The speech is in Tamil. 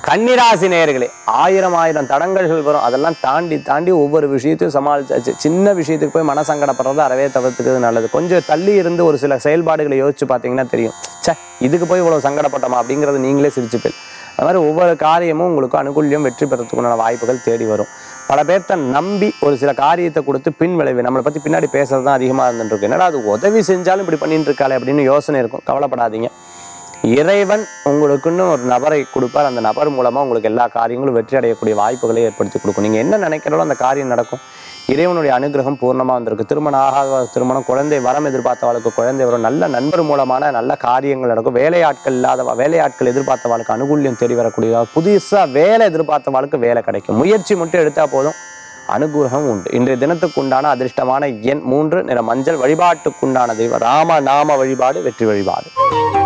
கன்னிராசி நேயர்களே ஆயிரம் ஆயிரம் தடங்கல்கள் வரும் அதெல்லாம் தாண்டி தாண்டி ஒவ்வொரு விஷயத்தையும் சமாளிச்சாச்சு சின்ன விஷயத்துக்கு போய் மனசங்கடப்படுறது அறவே தவிர்த்துக்கிறது நல்லது கொஞ்சம் தள்ளி இருந்து ஒரு சில செயல்பாடுகளை யோசிச்சு பார்த்தீங்கன்னா தெரியும் ச்சே இதுக்கு போய் இவ்வளவு சங்கடப்பட்டோமா அப்படிங்கறது நீங்களே சிரிச்சுப்பேன் அது மாதிரி ஒவ்வொரு காரியமும் உங்களுக்கு அனுகூல்யம் வெற்றி பெறத்துக்குண்டான வாய்ப்புகள் தேடி வரும் பல பேர்த்த நம்பி ஒரு சில காரியத்தை கொடுத்து பின் விளைவு நம்மளை பத்தி பின்னாடி பேசுறது தான் அதிகமாக இருந்துட்டு இருக்கு என்னடா அது உதவி செஞ்சாலும் இப்படி பண்ணிட்டு இருக்காளே அப்படின்னு யோசனை இருக்கும் கவலைப்படாதீங்க இறைவன் உங்களுக்குன்னு ஒரு நபரை கொடுப்பார் அந்த நபர் மூலமா உங்களுக்கு எல்லா காரியங்களும் வெற்றி அடையக்கூடிய வாய்ப்புகளை ஏற்படுத்தி கொடுக்கும் நீங்க என்ன நினைக்கிறீங்களோ அந்த காரியம் நடக்கும் இறைவனுடைய அனுகிரகம் பூர்ணமா வந்திருக்கு திருமணம் ஆகாத திருமணம் குழந்தை வரம் எதிர்பார்த்தவளுக்கு குழந்தை வரும் நல்ல நண்பர் மூலமான நல்ல காரியங்கள் நடக்கும் வேலையாட்கள் இல்லாத வேலையாட்கள் எதிர்பார்த்தவளுக்கு அனுகூல்யம் தேடி வரக்கூடிய புதுசா வேலை எதிர்பார்த்தவளுக்கு வேலை கிடைக்கும் முயற்சி மட்டும் எடுத்தா போதும் அனுகிரகம் உண்டு இன்றைய தினத்துக்கு உண்டான அதிர்ஷ்டமான எண் மூன்று நிற மஞ்சள் வழிபாட்டுக்குண்டான தெய்வம் ராம நாம வழிபாடு வெற்றி வழிபாடு